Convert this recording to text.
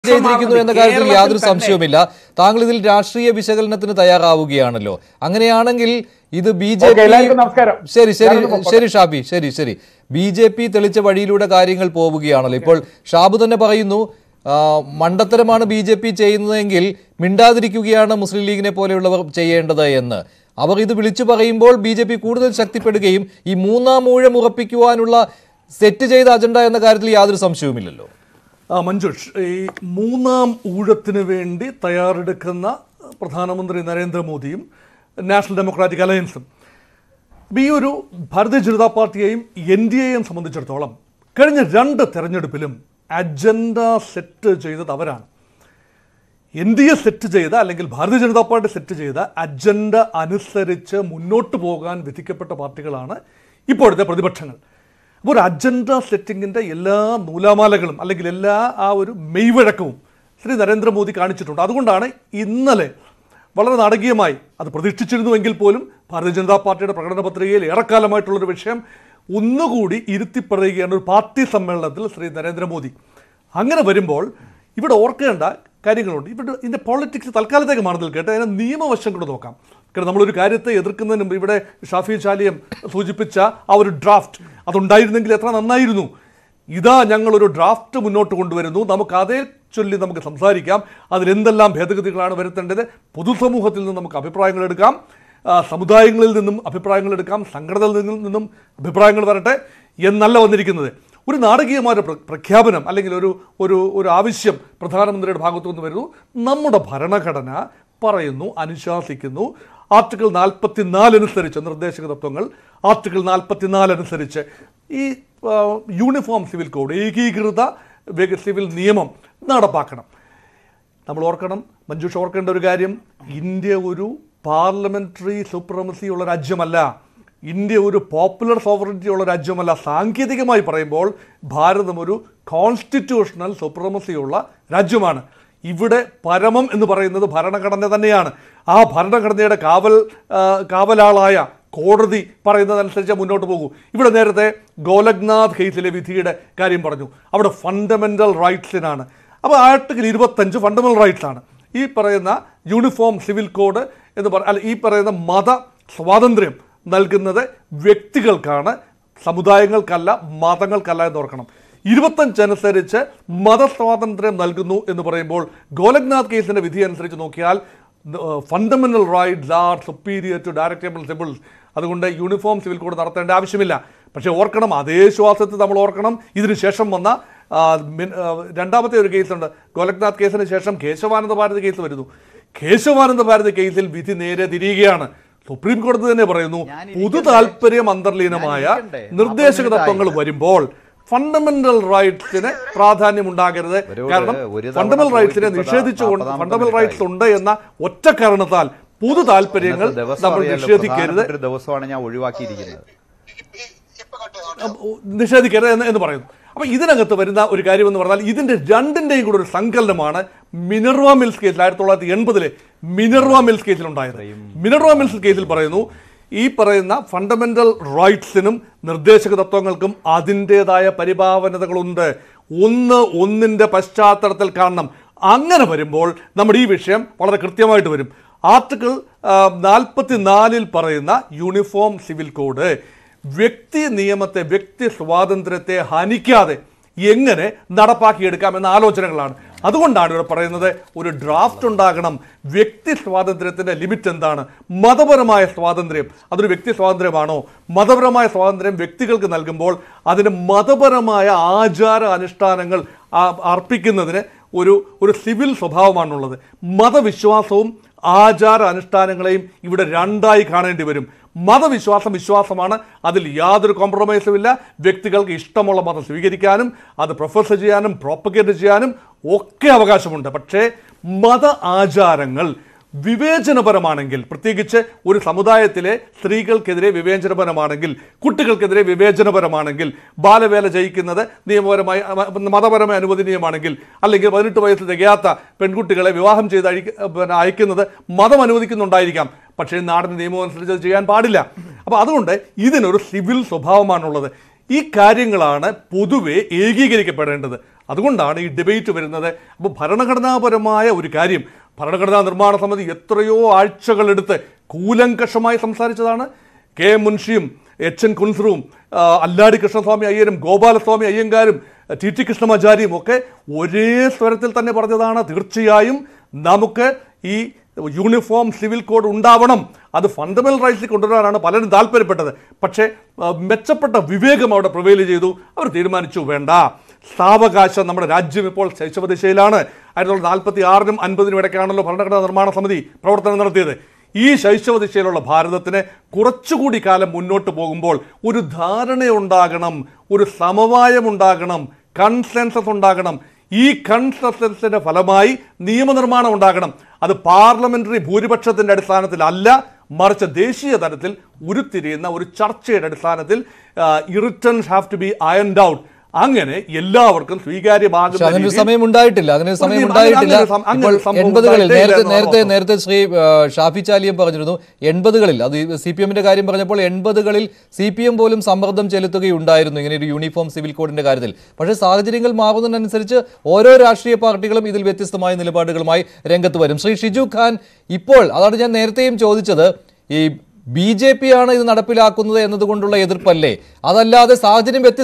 ചെയ്തിരിക്കുന്നു എന്ന കാര്യത്തിൽ കേരളത്തിൽ യാതൊരു തന്നെ- സംശയവുമില്ല താങ്കൾ ഇതിൽ രാഷ്ട്രീയ വിശകലനത്തിന് തയ്യാറാവുകയാണല്ലോ അങ്ങനെയാണെങ്കിൽ ഇത് ബി ജെ ഓക്കേ, എല്ലാവർക്കും നമസ്കാരം. ശരി ശരി ഞാനൊന്ന് പോട്ടെ. ശരി ഷാബി ശരി ശരി ബി ജെ പി തെളിച്ച വഴിയിലൂടെ കാര്യങ്ങൾ പോവുകയാണല്ലോ ഇപ്പോൾ ഷാബു തന്നെ പറയുന്നു ആ, മണ്ടത്തരമാണ് ബി ജെ പി ചെയ്യുന്നതെങ്കിൽ മിണ്ടാതിരിക്കുകയാണ് മുസ്ലിം ലീഗിനെ പോലെയുള്ളവർ ചെയ്യേണ്ടത് എന്ന് അവർ ഇത് വിളിച്ചു പറയുമ്പോൾ ബി ജെ പി കൂടുതൽ ശക്തിപ്പെടുകയും ഈ മൂന്നാം ഊഴം ഉറപ്പിക്കുവാനുള്ള സെറ്റ് ചെയ്ത അജണ്ട എന്ന കാര്യത്തിൽ യാതൊരു സംശയവുമില്ലല്ലോ ആ മഞ്ജുഷ് ഈ മൂന്നാം ഊഴത്തിന് വേണ്ടി തയ്യാറെടുക്കുന്ന പ്രധാനമന്ത്രി നരേന്ദ്രമോദിയും നാഷണൽ ഡെമോക്രാറ്റിക് അലയൻസും ഈ ഒരു ഭാരതീയ ജനതാ പാർട്ടിയെയും എൻ ഡി എയും സംബന്ധിച്ചിടത്തോളം കഴിഞ്ഞ രണ്ട് തെരഞ്ഞെടുപ്പിലും അജണ്ട സെറ്റ് ചെയ്തത് അവരാണ് എൻ ഡി എ സെറ്റ് ചെയ്ത അല്ലെങ്കിൽ ഭാരതീയ ജനതാ പാർട്ടി സെറ്റ് ചെയ്ത അജണ്ട അനുസരിച്ച് മുന്നോട്ട് പോകാൻ വിധിക്കപ്പെട്ട പാർട്ടികളാണ് ഇപ്പോഴത്തെ പ്രതിപക്ഷങ്ങൾ അപ്പോൾ ഒരു അജണ്ട സെറ്റിങ്ങിൻ്റെ എല്ലാ നൂലാമാലകളും അല്ലെങ്കിൽ എല്ലാ ആ ഒരു മെയ്വഴക്കവും ശ്രീ നരേന്ദ്രമോദി കാണിച്ചിട്ടുണ്ട് അതുകൊണ്ടാണ് ഇന്നലെ വളരെ നാടകീയമായി അത് പ്രതീക്ഷിച്ചിരുന്നുവെങ്കിൽ പോലും ഭാരതീയ ജനതാ പാർട്ടിയുടെ പ്രകടന പത്രികയിൽ ഏറെക്കാലമായിട്ടുള്ളൊരു വിഷയം ഒന്നുകൂടി ഇരുത്തി പറയുകയാണ് ഒരു പാർട്ടി സമ്മേളനത്തിൽ ശ്രീ നരേന്ദ്രമോദി അങ്ങനെ വരുമ്പോൾ ഇവിടെ ഓർക്കേണ്ട കാര്യങ്ങളുണ്ട് ഇവിടെ ഇതിൻ്റെ പോളിറ്റിക്സ് തൽക്കാലത്തേക്ക് മാറി നിൽക്കട്ടെ അതിനെ നിയമവശം കൂടെ നോക്കാം കാരണം നമ്മളൊരു കാര്യത്തെ എതിർക്കുന്നതിന് മുമ്പ് ഇവിടെ ഷാഫി ചാലിയം സൂചിപ്പിച്ച ആ ഒരു ഡ്രാഫ്റ്റ് അതുണ്ടായിരുന്നെങ്കിൽ എത്ര നന്നായിരുന്നു ഇതാ ഞങ്ങളൊരു ഡ്രാഫ്റ്റ് മുന്നോട്ട് കൊണ്ടുവരുന്നു നമുക്ക് അതേ ചൊല്ലി നമുക്ക് സംസാരിക്കാം അതിലെന്തെല്ലാം ഭേദഗതികളാണ് വരുത്തേണ്ടത് പൊതുസമൂഹത്തിൽ നിന്ന് നമുക്ക് അഭിപ്രായങ്ങൾ എടുക്കാം ആ, സമുദായങ്ങളിൽ നിന്നും അഭിപ്രായങ്ങൾ എടുക്കാം സംഘടനകളിൽ നിന്നും അഭിപ്രായങ്ങൾ വരട്ടെ എന്നല്ല വന്നിരിക്കുന്നത് ഒരു നാടകീയമായ ഒരു പ്ര- പ്രഖ്യാപനം അല്ലെങ്കിൽ ഒരു ഒരു ഒരു ആവശ്യം പ്രധാനമന്ത്രിയുടെ ഭാഗത്തു നിന്ന് വരുന്നു നമ്മുടെ ഭരണഘടന പറയുന്നു അനുശാസിക്കുന്നു ആർട്ടിക്കിൾ നാൽപ്പത്തിനാല് അനുസരിച്ച് നിർദ്ദേശക തത്വങ്ങൾ ആർട്ടിക്കിൾ നാൽപ്പത്തിനാല് അനുസരിച്ച് ഈ ആ, യൂണിഫോം സിവിൽ കോഡ് ഏകീകൃത വെ- സിവിൽ നിയമം നടപ്പാക്കണം നമ്മൾ ഓർക്കണം മഞ്ജുഷ ഓർക്കേണ്ട ഒരു കാര്യം ഇന്ത്യ ഒരു പാർലമെന്ററി സുപ്രമസി ഉള്ള രാജ്യമല്ല ഇന്ത്യ ഒരു പോപ്പുലർ സോവറിറ്റി ഉള്ള രാജ്യമല്ല സാങ്കേതികമായി പറയുമ്പോൾ ഭാരതം ഒരു കോൺസ്റ്റിറ്റ്യൂഷണൽ സുപ്രമസി ഉള്ള രാജ്യമാണ് ഇവിടെ പരമം എന്ന് പറയുന്നത് ഭരണഘടന തന്നെയാണ് ആ ഭരണഘടനയുടെ കാവൽ ആ, കാവലാളായ കോടതി പറയുന്നതനുസരിച്ച് മുന്നോട്ട് പോകൂ ഇവിടെ നേരത്തെ ഗോലഖ്നാഥ് കേസിലെ വിധിയുടെ കാര്യം പറഞ്ഞു അവിടെ ഫണ്ടമെൻ്റൽ റൈറ്റ്സിനാണ് അപ്പോൾ ആർട്ടിക്കിൾ ഇരുപത്തഞ്ച് ഫണ്ടമെന്റൽ റൈറ്റ്സ് ആണ് ഈ പറയുന്ന യൂണിഫോം സിവിൽ കോഡ് എന്ന് പറ അല്ല ഈ പറയുന്ന മത സ്വാതന്ത്ര്യം നൽകുന്നത് വ്യക്തികൾക്കാണ് സമുദായങ്ങൾക്കല്ല മതങ്ങൾക്കല്ല എന്ന് ഓർക്കണം ഇരുപത്തഞ്ചനുസരിച്ച് മതസ്വാതന്ത്ര്യം നൽകുന്നു എന്ന് പറയുമ്പോൾ ഗോലഖ്നാഥ് കേസിന്റെ വിധി അനുസരിച്ച് നോക്കിയാൽ fundamental rights are superior to directive principles അതുകൊണ്ട് യൂണിഫോം സിവിൽ കോഡ് നടത്തേണ്ട ആവശ്യമില്ല പക്ഷേ ഓർക്കണം അതേ ശ്വാസത്തിൽ നമ്മൾ ഓർക്കണം ഇതിനു ശേഷം വന്ന ആ, മിൻ- ആ, രണ്ടാമത്തെ ഒരു കേസുണ്ട് ഗോലഖ്നാഥ് കേസിന് ശേഷം കേശവാനന്ദ ഭാരതി കേസ് വരുന്നു കേശവാനന്ദ ഭാരതി കേസിൽ വിധി നേരെ തിരിയുകയാണ് സുപ്രീം കോടതി തന്നെ പറയുന്നു പൊതു താല്പര്യം അന്തർലീനമായ ഞാനിരിക്കണ്ടേ? നിർദ്ദേശക നാപ്പത് തത്വങ്ങൾ മിനിറ്റ് വരുമ്പോൾ ഫണ്ടമെന്റൽ റൈറ്റ്സിന് പ്രാധാന്യം ഉണ്ടാകരുത് ഒരു- കാരണം ഒരു തവണ ഫണ്ടമെന്റൽ റൈറ്റ്സിനെ പോയിട്ട് നിഷേധിച്ചുകൊണ്ട് നാപ്പതാമത്തെ ഫണ്ടമെന്റൽ റൈറ്റ്സ് മിനിറ്റായി. ഉണ്ട് എന്ന ഒറ്റ കാരണത്താൽ പൊതു താല്പര്യങ്ങൾ ഇന്നത്തെ ദിവസം നമ്മൾ അറിയാലോ, നിഷേധിക്കരുത് പ്രധാനപ്പെട്ട ഒരു ദിവസമാണ് ഞാൻ ഒഴിവാക്കിയിരിക്കുന്നത് നിഷേധിക്കരുത് എന്ന് എന്ന് പറയുന്നു അപ്പോൾ ഇതിനകത്ത് വരുന്ന ഒരു കാര്യം എന്ന് പറഞ്ഞാൽ ഇതിന്റെ രണ്ടിന്റെയും കൂടെ ഒരു സങ്കലനമാണ് മിനർവ മിൽസ് കേസിൽ ആയിരത്തി തൊള്ളായിരത്തി എൺപതിലെ മിനർവ മിൽസ് കേസിലുണ്ടായത് മിനർവ മിൽസ് കേസിൽ പറയുന്നു ഈ പറയുന്ന ഫണ്ടമെന്റൽ റൈറ്റ്സിനും നിർദ്ദേശക തത്വങ്ങൾക്കും അതിൻ്റെതായ പരിഭാവനതകളുണ്ട് ഒന്ന് ഒന്നിൻ്റെ പശ്ചാത്തലത്തിൽ കാണണം അങ്ങനെ വരുമ്പോൾ നമ്മുടെ ഈ വിഷയം വളരെ കൃത്യമായിട്ട് വരും ആർട്ടിക്കിൾ നാൽപ്പത്തി നാലിൽ പറയുന്ന യൂണിഫോം സിവിൽ കോഡ് വ്യക്തി നിയമത്തെ വ്യക്തി സ്വാതന്ത്ര്യത്തെ ഹനിക്കാതെ എങ്ങനെ നടപ്പാക്കിയെടുക്കാം എന്ന ആലോചനകളാണ് അതുകൊണ്ടാണ് ഇവിടെ പറയുന്നത് ഒരു ഡ്രാഫ്റ്റ് ഉണ്ടാകണം വ്യക്തി സ്വാതന്ത്ര്യത്തിന്റെ ലിമിറ്റ് എന്താണ് മതപരമായ സ്വാതന്ത്ര്യം അതൊരു വ്യക്തി സ്വാതന്ത്ര്യമാണോ മതപരമായ സ്വാതന്ത്ര്യം വ്യക്തികൾക്ക് നൽകുമ്പോൾ അതിന് മതപരമായ ആചാര അനുഷ്ഠാനങ്ങൾ ആ- അർപ്പിക്കുന്നതിന് ഒരു ഒരു സിവിൽ സ്വഭാവമാണുള്ളത് മതവിശ്വാസവും ആചാര അനുഷ്ഠാനങ്ങളെയും ഇവിടെ രണ്ടായി കാണേണ്ടി വരും മതവിശ്വാസം വിശ്വാസമാണ് അതിൽ യാതൊരു കോംപ്രമൈസും ഇല്ല വ്യക്തികൾക്ക് ഇഷ്ടമുള്ള മതം സ്വീകരിക്കാനും അത് പ്രൊഫസർ ചെയ്യാനും പ്രോപ്പഗേറ്റ് ചെയ്യാനും ഒക്കെ അവകാശമുണ്ട് പക്ഷേ മത ആചാരങ്ങൾ വിവേചനപരമാണെങ്കിൽ പ്രത്യേകിച്ച് ഒരു സമുദായത്തിലെ സ്ത്രീകൾക്കെതിരെ വിവേചനപരമാണെങ്കിൽ കുട്ടികൾക്കെതിരെ വിവേചനപരമാണെങ്കിൽ ബാലവേല ജയിക്കുന്നത് നിയമപരമായി അ, മതപരമായി അനുവദനീയമാണെങ്കിൽ അല്ലെങ്കിൽ പതിനെട്ട് വയസ്സ് തികയാത്ത പെൺകുട്ടികളെ വിവാഹം ചെയ്ത് അഴിക്ക പിന്നെ അയക്കുന്നത് മതം അനുവദിക്കുന്നുണ്ടായിരിക്കാം പക്ഷേ നാടിൻ്റെ നിയമം അനുസരിച്ച് അത് ചെയ്യാൻ പാടില്ല അപ്പോൾ അതുകൊണ്ട് ഇതിനൊരു സിവിൽ സ്വഭാവമാണുള്ളത് ഈ കാര്യങ്ങളാണ് പൊതുവെ ഏകീകരിക്കപ്പെടേണ്ടത് അതുകൊണ്ടാണ് ഈ ഡിബേറ്റ് വരുന്നത് അപ്പോൾ ഭരണഘടനാപരമായ ഒരു കാര്യം ഭരണഘടനാ നിർമ്മാണ സമിതി എത്രയോ ആഴ്ചകളെടുത്ത് കൂലങ്കഷമായി സംസാരിച്ചതാണ് കെ എം മുൻഷിയും എച്ച് എൻ കുൻസറും ആ, അല്ലാടി കൃഷ്ണസ്വാമി അയ്യരും ഗോപാലസ്വാമി അയ്യങ്കാരും ടി ടി കൃഷ്ണമാചാരിയും ഒക്കെ ഒരേ സ്വരത്തിൽ തന്നെ പറഞ്ഞതാണ് തീർച്ചയായും നമുക്ക് ഈ യൂണിഫോം സിവിൽ കോഡ് ഉണ്ടാവണം അത് ഫണ്ടമെന്റൽ റൈറ്റ്സിൽ കൊണ്ടുവരാനാണ് പലരും താല്പര്യപ്പെട്ടത് പക്ഷേ ആ, മെച്ചപ്പെട്ട വിവേകം അവിടെ പ്രൊവൈൽ ചെയ്തു അവർ തീരുമാനിച്ചു വേണ്ട സാവകാശം നമ്മുടെ രാജ്യം ഇപ്പോൾ ശൈശവദിശയിലാണ് ആയിരത്തി തൊള്ളായിരത്തി നാൽപ്പത്തി ആറിനും അൻപതിനും ഇടയ്ക്കാണല്ലോ ഭരണഘടനാ നിർമ്മാണ സമിതി പ്രവർത്തനം നടത്തിയത് ഈ ശൈശവദിശയിലുള്ള ഭാരതത്തിന് കുറച്ചുകൂടി കാലം മുന്നോട്ട് പോകുമ്പോൾ ഒരു ധാരണയുണ്ടാകണം ഒരു സമവായം ഉണ്ടാകണം കൺസെൻസസ് ഉണ്ടാകണം ഈ കൺസെൻസസിന്റെ ഫലമായി നിയമനിർമ്മാണം ഉണ്ടാകണം അത് പാർലമെന്ററി ഭൂരിപക്ഷത്തിന്റെ അടിസ്ഥാനത്തിലല്ല മറിച്ച് ദേശീയ തലത്തിൽ ഉരുത്തിരിയുന്ന ഒരു ചർച്ചയുടെ അടിസ്ഥാനത്തിൽ inheritance have to be ironed out അങ്ങനെ എല്ലാവർക്കും പക്ഷെ സ്വീകാര്യമാകുന്ന അതിനൊരു രീതിയിൽ സമയം ഉണ്ടായിട്ടില്ല അങ്ങനെ ഒരു സമയം അങ്ങനെ- ഉണ്ടായിട്ടില്ല അങ്ങനെ ഒരു സം- അങ്ങനെ ഇപ്പോൾ ഒരു സംഭവം എൺപതുകളിൽ ഉണ്ടായിട്ടേ നേരത്തെ ഇല്ല നേരത്തെ എന്നുള്ളതാണ് നേരത്തെ ശ്രീ ആ, ഷാഫി ചാലിയം പറഞ്ഞിരുന്നു എൺപതുകളിൽ അത് സി പി എമ്മിന്റെ കാര്യം പറഞ്ഞപ്പോൾ എൺപതുകളിൽ സി പി എം പോലും സമ്മർദ്ദം ചെലുത്തുകയുണ്ടായിരുന്നു ഇങ്ങനെ ഒരു യൂണിഫോം സിവിൽ കോഡിന്റെ കാര്യത്തിൽ പക്ഷേ സാഹചര്യങ്ങൾ മാറുന്നതിനനുസരിച്ച് ഓരോ രാഷ്ട്രീയ പാർട്ടികളും ഇതിൽ വ്യത്യസ്തമായ നിലപാടുകളുമായി രംഗത്ത് വരും ശ്രീ ഷിജു ഖാൻ ഇപ്പോൾ അതാണ് ഞാൻ നേരത്തെയും ചോദിച്ചത് ഈ ബി ജെ പി ആണ് ഇത് നടപ്പിലാക്കുന്നത് എന്നതുകൊണ്ടുള്ള എതിർപ്പല്ലേ അതല്ലാതെ സാഹചര്യം വ്യത്യസ്ത